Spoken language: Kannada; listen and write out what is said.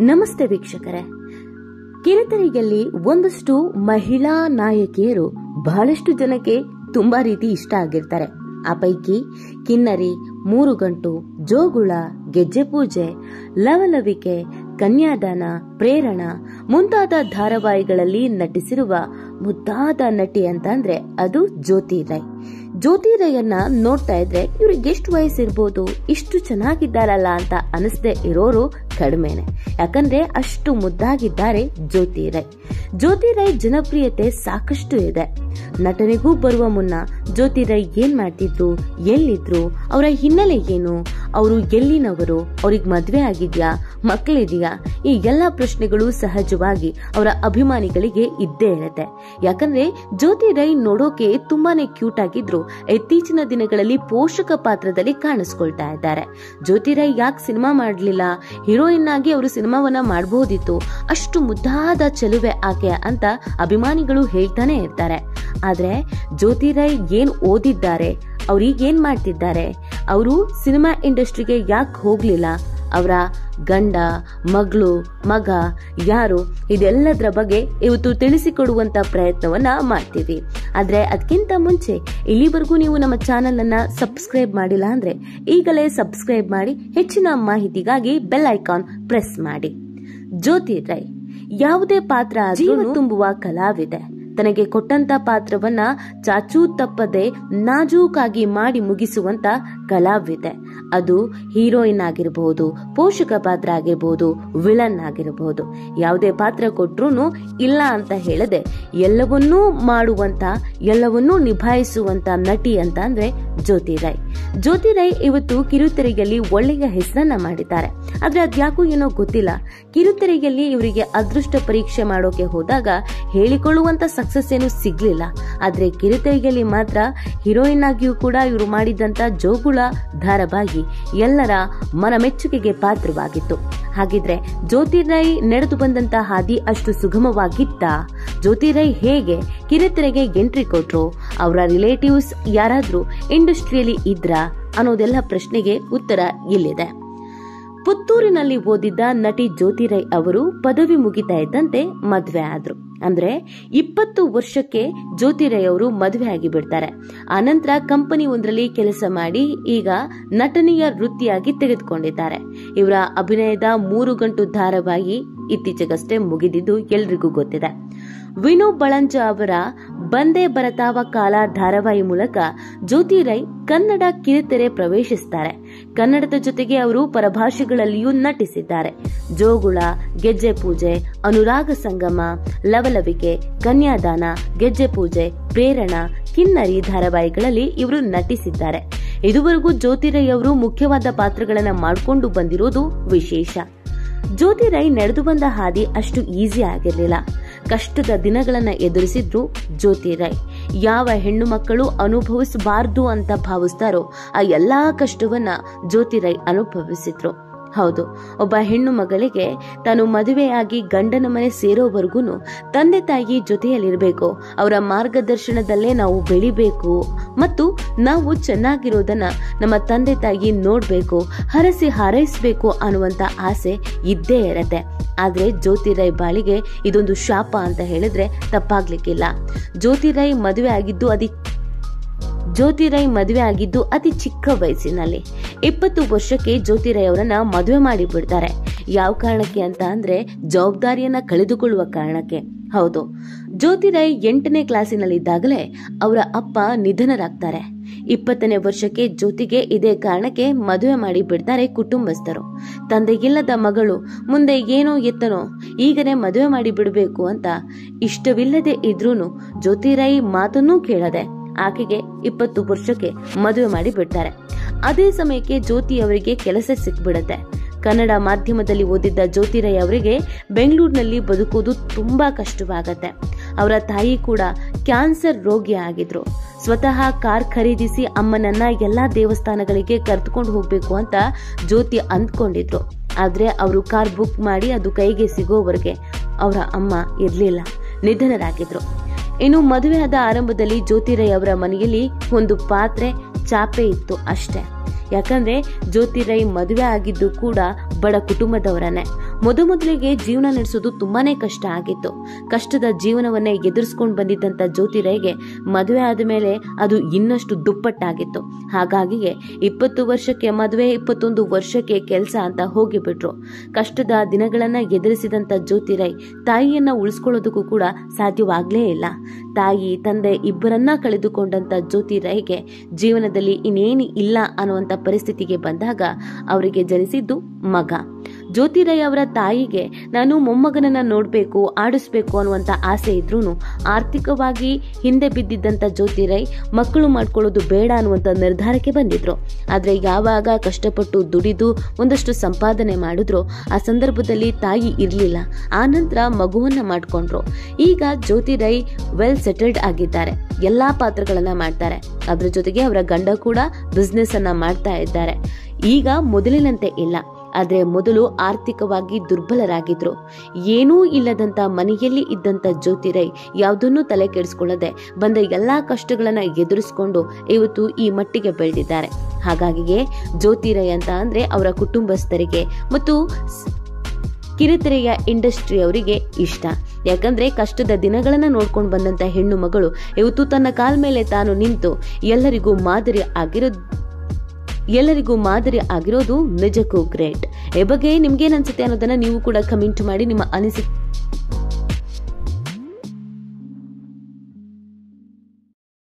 ನಮಸ್ತೆ ವೀಕ್ಷಕರೇ ಕಿರುತೆರೆಯಲ್ಲಿ ಒಂದಷ್ಟು ಮಹಿಳಾ ನಾಯಕಿಯರು ಬಹಳಷ್ಟು ಜನಕ್ಕೆ ತುಂಬಾ ರೀತಿ ಇಷ್ಟ ಆಗಿರ್ತಾರೆ ಆ ಪೈಕಿ ಕಿನ್ನರಿ ಮೂರು ಗಂಟು ಜೋಗುಳ ಗೆಜ್ಜೆ ಪೂಜೆ ಲವಲವಿಕೆ ಕನ್ಯಾದಾನ ಪ್ರೇರಣ ಮುಂತಾದ ಧಾರಾವಾಹಿಗಳಲ್ಲಿ ನಟಿಸಿರುವ ಮುದ್ದಾದ ನಟಿ ಅಂತ ಅಂದ್ರೆ ಅದು ಜ್ಯೋತಿ ರೈ ಜ್ಯೋತಿ ರೈಯನ್ನ ನೋಡ್ತಾ ಇದ್ರೆ ಇವ್ರಿಗೆ ಎಷ್ಟು ವಯಸ್ಸಿರ್ಬೋದು ಇಷ್ಟು ಚೆನ್ನಾಗಿದ್ದಾರಲ್ಲ ಅಂತ ಅನಿಸ್ದೆ ಇರೋರು ಕಡಿಮೆನೆ ಯಾಕಂದ್ರೆ ಅಷ್ಟು ಮುದ್ದಾಗಿದ್ದಾರೆ ಜ್ಯೋತಿ ರೈ ಜ್ಯೋತಿ ರೈ ಜನಪ್ರಿಯತೆ ಸಾಕಷ್ಟು ಇದೆ ನಟನೆಗೂ ಬರುವ ಮುನ್ನ ಜ್ಯೋತಿ ರೈ ಏನ್ ಮಾಡ್ತಿದ್ರು ಎಲ್ಲಿದ್ರು ಅವರ ಹಿನ್ನೆಲೆ ಏನು ಅವರು ಎಲ್ಲಿನವರು ಅವ್ರಿಗೆ ಮದ್ವೆ ಆಗಿದ್ಯಾ ಮಕ್ಕಳಿದೆಯಾ ಈ ಎಲ್ಲಾ ಪ್ರಶ್ನೆಗಳು ಸಹಜವಾಗಿ ಅವರ ಅಭಿಮಾನಿಗಳಿಗೆ ಇದ್ದೇ ಇರುತ್ತೆ ಯಾಕಂದ್ರೆ ಜ್ಯೋತಿ ರೈ ನೋಡೋಕೆ ತುಂಬಾನೇ ಕ್ಯೂಟ್ ಆಗಿದ್ರು ಇತ್ತೀಚಿನ ದಿನಗಳಲ್ಲಿ ಪೋಷಕ ಪಾತ್ರದಲ್ಲಿ ಕಾಣಿಸ್ಕೊಳ್ತಾ ಇದ್ದಾರೆ ಜ್ಯೋತಿ ರೈ ಯಾಕೆ ಸಿನಿಮಾ ಮಾಡ್ಲಿಲ್ಲ ಹೀರೋಯಿನ್ ಆಗಿ ಅವರು ಸಿನಿಮಾವನ್ನ ಮಾಡಬಹುದಿತ್ತು ಅಷ್ಟು ಮುದ್ದಾದ ಚೆಲುವೆ ಆಕೆ ಅಂತ ಅಭಿಮಾನಿಗಳು ಹೇಳ್ತಾನೆ ಇರ್ತಾರೆ ಆದ್ರೆ ಜ್ಯೋತಿ ರೈ ಏನ್ ಓದಿದ್ದಾರೆ ಅವ್ರೀಗ ಏನ್ ಮಾಡ್ತಿದ್ದಾರೆ ಅವರು ಸಿನಿಮಾ ಇಂಡಸ್ಟ್ರಿಗೆ ಯಾಕೆ ಹೋಗ್ಲಿಲ್ಲ ಅವರ ಗಂಡ ಮಗಳು ಮಗ ಯಾರು ಇದೆಲ್ಲದರ ಬಗ್ಗೆ ಇವತ್ತು ತಿಳಿಸಿಕೊಡುವಂತ ಪ್ರಯತ್ನವನ್ನ ಮಾಡ್ತೀವಿ ಆದ್ರೆ ಅದಕ್ಕಿಂತ ಮುಂಚೆ ಇಲ್ಲಿವರೆಗೂ ನೀವು ನಮ್ಮ ಚಾನೆಲ್ ಅನ್ನ ಸಬ್ಸ್ಕ್ರೈಬ್ ಮಾಡಿಲ್ಲ ಅಂದ್ರೆ ಈಗಲೇ ಸಬ್ಸ್ಕ್ರೈಬ್ ಮಾಡಿ ಹೆಚ್ಚಿನ ಮಾಹಿತಿಗಾಗಿ ಬೆಲ್ ಐಕಾನ್ ಪ್ರೆಸ್ ಮಾಡಿ ಜ್ಯೋತಿ ರೈ ಯಾವುದೇ ಪಾತ್ರ ಜೀವ ತುಂಬುವ ಕಲಾವಿದೆ ತನಗೆ ಕೊಟ್ಟಂತ ಪಾತ್ರವನ್ನ ಚಾಚೂ ತಪ್ಪದೆ ನಾಜೂಕಾಗಿ ಮಾಡಿ ಮುಗಿಸುವಂತ ಕಲಾವಿದೆ ಅದು ಹೀರೋಯಿನ್ ಆಗಿರಬಹುದು ಪೋಷಕ ಪಾತ್ರ ಆಗಿರಬಹುದು ವಿಲನ್ ಆಗಿರಬಹುದು ಯಾವುದೇ ಪಾತ್ರ ಕೊಟ್ರು ಇಲ್ಲ ಅಂತ ಹೇಳದೆ ಎಲ್ಲವನ್ನೂ ಮಾಡುವಂತ ಎಲ್ಲವನ್ನೂ ನಿಭಾಯಿಸುವಂತ ನಟಿ ಅಂತ ಅಂದ್ರೆ ಜ್ಯೋತಿ ರೈ ಜ್ಯೋತಿ ರೈ ಇವತ್ತು ಕಿರುತೆರೆಯಲ್ಲಿ ಒಳ್ಳೆಯ ಹೆಸರನ್ನ ಮಾಡಿದ್ದಾರೆ ಆದ್ರೆ ಅದ್ಯಾಕೋ ಏನೋ ಗೊತ್ತಿಲ್ಲ ಕಿರುತೆರೆಯಲ್ಲಿ ಇವರಿಗೆ ಅದೃಷ್ಟ ಪರೀಕ್ಷೆ ಮಾಡೋಕೆ ಹೋದಾಗ ಹೇಳಿಕೊಳ್ಳುವಂತ ಸಕ್ಸಸ್ ಏನು ಸಿಗ್ಲಿಲ್ಲ ಆದ್ರೆ ಕಿರುತೆರೆಯಲ್ಲಿ ಮಾತ್ರ ಹೀರೋಯಿನ್ ಆಗಿಯೂ ಕೂಡ ಇವರು ಮಾಡಿದಂತ ಜೋಗುಳ ಧಾರಾವಾಹಿ ಎಲ್ಲರ ಮನಮೆಚ್ಚುಗೆಗೆ ಪಾತ್ರವಾಗಿತ್ತು ಹಾಗಿದ್ರೆ ಜ್ಯೋತಿ ರೈ ನಡೆದು ಬಂದಂತ ಹಾದಿ ಅಷ್ಟು ಸುಗಮವಾಗಿತ್ತ ಜ್ಯೋತಿ ರೈ ಹೇಗೆ ಕಿರುತೆರೆಗೆ ಎಂಟ್ರಿ ಕೊಟ್ರು ಅವರ ರಿಲೇಟಿವ್ಸ್ ಯಾರಾದ್ರೂ ಇಂಡಸ್ಟ್ರಿಯಲ್ಲಿ ಇದ್ರಾ ಅನ್ನೋದೆಲ್ಲ ಪ್ರಶ್ನೆಗೆ ಉತ್ತರ ಇಲ್ಲಿದೆ ಪುತ್ತೂರಿನಲ್ಲಿ ಓದಿದ್ದ ನಟಿ ಜ್ಯೋತಿ ರೈ ಅವರು ಪದವಿ ಮುಗಿತಾ ಇದ್ದಂತೆ ಮದ್ವೆ ಆದ್ರು ಅಂದ್ರೆ ಇಪ್ಪತ್ತು ವರ್ಷಕ್ಕೆ ಜ್ಯೋತಿ ರೈ ಅವರು ಮದುವೆ ಆಗಿ ಬಿಡ್ತಾರೆ ಆನಂತರ ಕಂಪನಿ ಒಂದರಲ್ಲಿ ಕೆಲಸ ಮಾಡಿ ಈಗ ನಟನೆಯ ವೃತ್ತಿಯಾಗಿ ತೆಗೆದುಕೊಂಡಿದ್ದಾರೆ ಇವರ ಅಭಿನಯದ ಮೂರು ಗಂಟು ಧಾರಾವಾಹಿ ಇತ್ತೀಚೆಗಷ್ಟೇ ಮುಗಿದಿದ್ದು ಎಲ್ರಿಗೂ ಗೊತ್ತಿದೆ ವಿನು ಬಳಂಜ ಅವರ ಬಂದೇ ಬರತಾವ ಕಾಲ ಧಾರಾವಾಹಿ ಮೂಲಕ ಜ್ಯೋತಿ ರೈ ಕನ್ನಡ ಕಿರುತೆರೆ ಪ್ರವೇಶಿಸುತ್ತಾರೆ ಕನ್ನಡದ ಜೊತೆಗೆ ಅವರು ಪರಭಾಷೆಗಳಲ್ಲಿಯೂ ನಟಿಸಿದ್ದಾರೆ ಜೋಗುಳ ಗೆಜ್ಜೆ ಪೂಜೆ ಅನುರಾಗ ಸಂಗಮ ಲವಲವಿಕೆ ಕನ್ಯಾದಾನ ಗೆಜ್ಜೆ ಪೂಜೆ ಪ್ರೇರಣ ಕಿನ್ನರಿ ಧಾರಾವಾಹಿಗಳಲ್ಲಿ ಇವರು ನಟಿಸಿದ್ದಾರೆ ಇದುವರೆಗೂ ಜ್ಯೋತಿ ರೈ ಅವರು ಮುಖ್ಯವಾದ ಪಾತ್ರಗಳನ್ನ ಮಾಡಿಕೊಂಡು ಬಂದಿರೋದು ವಿಶೇಷ ಜ್ಯೋತಿ ರೈ ನಡೆದು ಬಂದ ಹಾದಿ ಅಷ್ಟು ಈಸಿ ಆಗಿರಲಿಲ್ಲ ಕಷ್ಟದ ದಿನಗಳನ್ನ ಎದುರಿಸಿದ್ರು ಜ್ಯೋತಿ ರೈ ಯಾವ ಹೆಣ್ಣು ಮಕ್ಕಳು ಅನುಭವಿಸಬಾರ್ದು ಅಂತ ಭಾವಿಸ್ತಾರೋ ಆ ಎಲ್ಲಾ ಕಷ್ಟವನ್ನ ಜ್ಯೋತಿ ರೈ ಅನುಭವಿಸಿದ್ರು ಹೌದು ಒಬ್ಬ ಹೆಣ್ಣು ಮಗಳಿಗೆ ತಾನು ಮದುವೆಯಾಗಿ ಗಂಡನ ಮನೆ ಸೇರೋವರೆಗೂ ತಂದೆ ತಾಯಿ ಜೊತೆಯಲ್ಲಿರಬೇಕು ಅವರ ಮಾರ್ಗದರ್ಶನದಲ್ಲೇ ನಾವು ಬೆಳಿಬೇಕು ಮತ್ತು ನಾವು ಚೆನ್ನಾಗಿರೋದನ್ನ ನಮ್ಮ ತಂದೆ ತಾಯಿ ನೋಡ್ಬೇಕು ಹರಸಿ ಹಾರೈಸಬೇಕು ಅನ್ನುವಂತ ಆಸೆ ಇದ್ದೇ ಇರತ್ತೆ ಆದ್ರೆ ಜ್ಯೋತಿ ರೈ ಬಾಳಿಗೆ ಇದೊಂದು ಶಾಪ ಅಂತ ಹೇಳಿದ್ರೆ ತಪ್ಪಾಗ್ಲಿಕ್ಕಿಲ್ಲ ಜ್ಯೋತಿ ರೈ ಮದುವೆ ಆಗಿದ್ದು ಅದಿ ಜ್ಯೋತಿ ರೈ ಮದುವೆ ಆಗಿದ್ದು ಅತಿ ಚಿಕ್ಕ ವಯಸ್ಸಿನಲ್ಲಿ ಇಪ್ಪತ್ತು ವರ್ಷಕ್ಕೆ ಜ್ಯೋತಿ ರೈ ಅವರನ್ನ ಮದುವೆ ಮಾಡಿ ಬಿಡ್ತಾರೆ ಯಾವ ಕಾರಣಕ್ಕೆ ಅಂತ ಅಂದ್ರೆ ಜವಾಬ್ದಾರಿಯನ್ನ ಕಳೆದುಕೊಳ್ಳುವ ಕಾರಣಕ್ಕೆ ಹೌದು ಜ್ಯೋತಿ ರೈ ಎಂಟನೇ ಕ್ಲಾಸಿನಲ್ಲಿದ್ದಾಗಲೇ ಅವರ ಅಪ್ಪ ನಿಧನರಾಗ್ತಾರೆ ಇಪ್ಪತ್ತನೇ ವರ್ಷಕ್ಕೆ ಜ್ಯೋತಿಗೆ ಇದೇ ಕಾರಣಕ್ಕೆ ಮದುವೆ ಮಾಡಿ ಬಿಡ್ತಾರೆ ಕುಟುಂಬಸ್ಥರು ತಂದೆಗಿಲ್ಲದ ಮಗಳು ಮುಂದೆ ಏನೋ ಎತ್ತನೋ ಈಗನೇ ಮದುವೆ ಮಾಡಿ ಬಿಡಬೇಕು ಅಂತ ಇಷ್ಟವಿಲ್ಲದೆ ಇದ್ರೂನು ಜ್ಯೋತಿ ರೈ ಮಾತನ್ನೂ ಕೇಳದೆ ಆಕೆಗೆ ಇಪ್ಪತ್ತು ವರ್ಷಕ್ಕೆ ಮದುವೆ ಮಾಡಿ ಬಿಡ್ತಾರೆ ಅದೇ ಸಮಯಕ್ಕೆ ಜ್ಯೋತಿ ಅವರಿಗೆ ಕೆಲಸ ಸಿಕ್ಬಿಡತ್ತೆ ಕನ್ನಡ ಮಾಧ್ಯಮದಲ್ಲಿ ಓದಿದ್ದ ಜ್ಯೋತಿ ರೈ ಅವರಿಗೆ ಬೆಂಗಳೂರಿನಲ್ಲಿ ಬದುಕೋದು ತುಂಬಾ ಕಷ್ಟವಾಗತ್ತೆ ಅವರ ತಾಯಿ ಕೂಡ ಕ್ಯಾನ್ಸರ್ ರೋಗಿ ಆಗಿದ್ರು ಸ್ವತಃ ಕಾರ್ ಖರೀದಿಸಿ ಅಮ್ಮನನ್ನ ಎಲ್ಲಾ ದೇವಸ್ಥಾನಗಳಿಗೆ ಕರೆದುಕೊಂಡು ಹೋಗ್ಬೇಕು ಅಂತ ಜ್ಯೋತಿ ಅಂದ್ಕೊಂಡಿದ್ರು ಆದ್ರೆ ಅವರು ಕಾರ್ ಬುಕ್ ಮಾಡಿ ಅದು ಕೈಗೆ ಸಿಗೋವರೆಗೆ ಅವರ ಅಮ್ಮ ಇರ್ಲಿಲ್ಲ ನಿಧನರಾಗಿದ್ರು ಇನ್ನು ಮದುವೆಯಾದ ಆರಂಭದಲ್ಲಿ ಜ್ಯೋತಿರೈ ಅವರ ಮನೆಯಲ್ಲಿ ಒಂದು ಪಾತ್ರೆ ಚಾಪೆ ಇತ್ತು ಅಷ್ಟೇ ಯಾಕಂದ್ರೆ ಜ್ಯೋತಿ ರೈ ಮದುವೆ ಆಗಿದ್ದು ಕೂಡ ಬಡ ಕುಟುಂಬದವರನ್ನೇ ಮೊದಮೊದಲಿಗೆ ಜೀವನ ನಡೆಸೋದು ತುಂಬಾನೇ ಕಷ್ಟ ಆಗಿತ್ತು ಕಷ್ಟದ ಜೀವನವನ್ನೇ ಎದುರಿಸ್ಕೊಂಡು ಬಂದಿದ್ದಂತ ಜ್ಯೋತಿರೈಗೆ ಮದುವೆ ಆದ ಮೇಲೆ ಅದು ಇನ್ನಷ್ಟು ದುಪ್ಪಟ್ಟಾಗಿತ್ತು ಹಾಗಾಗಿಯೇ ಇಪ್ಪತ್ತು ವರ್ಷಕ್ಕೆ ಮದುವೆ ಇಪ್ಪತ್ತೊಂದು ವರ್ಷಕ್ಕೆ ಕೆಲಸ ಅಂತ ಹೋಗಿಬಿಟ್ರು ಕಷ್ಟದ ದಿನಗಳನ್ನ ಎದುರಿಸಿದಂತ ಜ್ಯೋತಿರೈ ತಾಯಿಯನ್ನ ಉಳಿಸ್ಕೊಳ್ಳೋದಕ್ಕೂ ಕೂಡ ಸಾಧ್ಯವಾಗ್ಲೇ ಇಲ್ಲ ತಾಯಿ ತಂದೆ ಇಬ್ಬರನ್ನ ಕಳೆದುಕೊಂಡಂತ ಜ್ಯೋತಿರೈಗೆ ಜೀವನದಲ್ಲಿ ಇನ್ನೇನು ಇಲ್ಲ ಅನ್ನುವಂತ ಪರಿಸ್ಥಿತಿಗೆ ಬಂದಾಗ ಅವರಿಗೆ ಜನಿಸಿದ್ದು ಮಗ ಜ್ಯೋತಿರೈ ಅವರ ತಾಯಿಗೆ ನಾನು ಮೊಮ್ಮಗನನ್ನ ನೋಡ್ಬೇಕು ಆಡಿಸ್ಬೇಕು ಅನ್ನುವಂತ ಆಸೆ ಇದ್ರೂ ಆರ್ಥಿಕವಾಗಿ ಹಿಂದೆ ಬಿದ್ದಿದ್ದಂತ ಜ್ಯೋತಿರೈ ಮಕ್ಕಳು ಮಾಡ್ಕೊಳ್ಳೋದು ಬೇಡ ಅನ್ನುವಂತ ನಿರ್ಧಾರಕ್ಕೆ ಬಂದಿದ್ರು ಆದ್ರೆ ಯಾವಾಗ ಕಷ್ಟಪಟ್ಟು ದುಡಿದು ಒಂದಷ್ಟು ಸಂಪಾದನೆ ಮಾಡಿದ್ರು ಆ ಸಂದರ್ಭದಲ್ಲಿ ತಾಯಿ ಇರ್ಲಿಲ್ಲ ಆ ನಂತರ ಮಗುವನ್ನ ಮಾಡ್ಕೊಂಡ್ರು ಈಗ ಜ್ಯೋತಿರೈ ವೆಲ್ ಸೆಟಲ್ಡ್ ಆಗಿದ್ದಾರೆ ಎಲ್ಲಾ ಪಾತ್ರಗಳನ್ನ ಮಾಡ್ತಾರೆ ಅದ್ರ ಜೊತೆಗೆ ಅವರ ಗಂಡ ಕೂಡ ಬಿಸ್ನೆಸ್ ಅನ್ನ ಮಾಡ್ತಾ ಇದ್ದಾರೆ ಈಗ ಮೊದಲಿನಂತೆ ಇಲ್ಲ ಆದ್ರೆ ಮೊದಲು ಆರ್ಥಿಕವಾಗಿ ದುರ್ಬಲರಾಗಿದ್ರು ಏನೂ ಇಲ್ಲದಂತ ಮನೆಯಲ್ಲಿ ಇದ್ದಂತ ಜ್ಯೋತಿರೈ ಯಾವುದನ್ನೂ ತಲೆ ಕೆಡಿಸ್ಕೊಳ್ಳದೆ ಬಂದ ಎಲ್ಲಾ ಕಷ್ಟಗಳನ್ನ ಎದುರಿಸ್ಕೊಂಡು ಇವತ್ತು ಈ ಮಟ್ಟಿಗೆ ಬೆಳೆದಿದ್ದಾರೆ ಹಾಗಾಗಿಯೇ ಜ್ಯೋತಿರೈ ಅಂತ ಅಂದ್ರೆ ಅವರ ಕುಟುಂಬಸ್ಥರಿಗೆ ಮತ್ತು ಕಿರುತೆರೆಯ ಇಂಡಸ್ಟ್ರಿ ಅವರಿಗೆ ಇಷ್ಟ ಯಾಕಂದ್ರೆ ಕಷ್ಟದ ದಿನಗಳನ್ನ ನೋಡ್ಕೊಂಡು ಬಂದಂತ ಹೆಣ್ಣು ಮಗಳು ಇವತ್ತು ತನ್ನ ಕಾಲ್ ಮೇಲೆ ತಾನು ನಿಂತು ಎಲ್ಲರಿಗೂ ಮಾದರಿ ಆಗಿರೋ ಎಲ್ಲರಿಗೂ ಮಾದರಿ ಆಗಿರೋದು ನಿಜಕ್ಕೂ ಗ್ರೇಟ್ ಈ ಬಗ್ಗೆ ನಿಮ್ಗೇನ್ ಅನ್ಸುತ್ತೆ ಅನ್ನೋದನ್ನ ನೀವು ಕೂಡ ಕಮೆಂಟ್ ಮಾಡಿ ನಿಮ್ಮ ಅನಿಸಿಕೆ